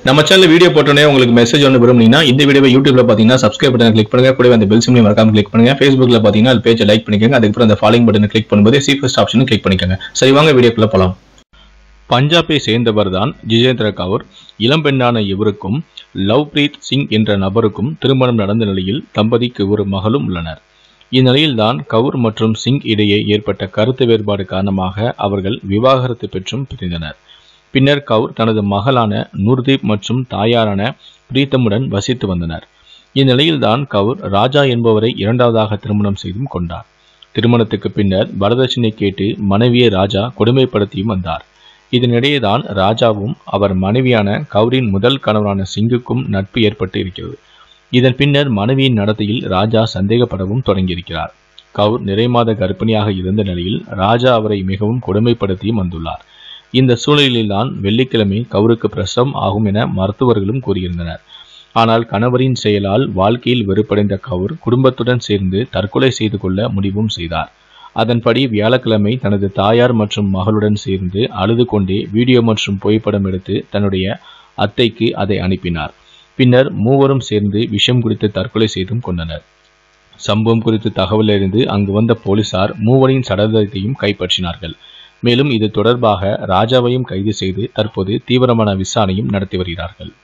நம்ம channel video போட்டோன்னே உங்களுக்கு மெசேஜ் ஒன்று விரும்புனீங்கன்னா இந்த வீடியோவை யூடியூப்ல பார்த்தீங்கன்னா சப்ஸ்கிரைப் பட்டன் கிளிக் பண்ணுங்க கூடவே அந்த பெல் சிம்லையும் மறக்காம கிளிக் பண்ணுங்க ஃபேஸ்புக்ல பார்த்தீங்கன்னா அது பேஜை லைக் பண்ணிக்கோங்க அதுக்கப்புறம் அந்த ஃபாலோயிங் பட்டனை கிளிக் பண்ணும்போது சி ஃபர்ஸ்ட் ஆப்ஷனும் கிளிக் பண்ணிக்கோங்க சரி வாங்க வீடியோக்குள்ள போலாம் பஞ்சாபை சேர்ந்தவர் தான் ஜிஜேந்திர கவுர் இளம்பெண்ணான இவருக்கும் லவ்ப்ரீத் சிங் என்ற நபருக்கும் திருமணம் நடந்த நிலையில் தம்பதிக்கு ஒரு மகளும் உள்ளனர் இந்நிலையில்தான் கவுர் மற்றும் சிங் இடையே ஏற்பட்ட கருத்து வேறுபாடு காரணமாக அவர்கள் விவாகரத்து பெற்றும் பிரிந்தனர் பின்னர் கவுர் தனது மகளான நூர்தீப் மற்றும் தாயாரான பிரீத்தமுடன் வசித்து வந்தனர் இந்நிலையில்தான் கவுர் ராஜா என்பவரை இரண்டாவதாக திருமணம் செய்தும் கொண்டார் திருமணத்துக்கு பின்னர் வரதட்சணை கேட்டு மனைவியை ராஜா கொடுமைப்படுத்தியும் வந்தார் இதனிடையேதான் ராஜாவும் அவர் மனைவியான கவுரின் முதல் கணவரான சிங்குக்கும் நட்பு ஏற்பட்டு இருக்கிறது இதன் பின்னர் மனைவியின் நடத்தையில் ராஜா சந்தேகப்படவும் தொடங்கியிருக்கிறார் கவுர் நிறைமாத கர்ப்பிணியாக இருந்த நிலையில் ராஜா அவரை மிகவும் கொடுமைப்படுத்தியும் வந்துள்ளார் இந்த சூழலில்தான் வெள்ளிக்கிழமை கவுருக்கு பிரசவம் ஆகும் என மருத்துவர்களும் கூறியிருந்தனர் ஆனால் கணவரின் செயலால் வாழ்க்கையில் வெறுப்படைந்த கவுர் குடும்பத்துடன் சேர்ந்து தற்கொலை செய்து கொள்ள முடிவும் செய்தார் அதன்படி வியாழக்கிழமை தனது தாயார் மற்றும் மகளுடன் சேர்ந்து அழுது கொண்டே வீடியோ மற்றும் புகைப்படம் எடுத்து தன்னுடைய அத்தைக்கு அதை அனுப்பினார் பின்னர் மூவரும் சேர்ந்து விஷம் குடித்து தற்கொலை செய்தும் கொண்டனர் சம்பவம் குறித்து தகவல் அறிந்து அங்கு வந்த போலீசார் மூவரின் சடலத்தையும் கைப்பற்றினார்கள் மேலும் இது தொடர்பாக ராஜாவையும் கைது செய்து தற்போது தீவிரமான விசாரணையும் நடத்தி வருகிறார்கள்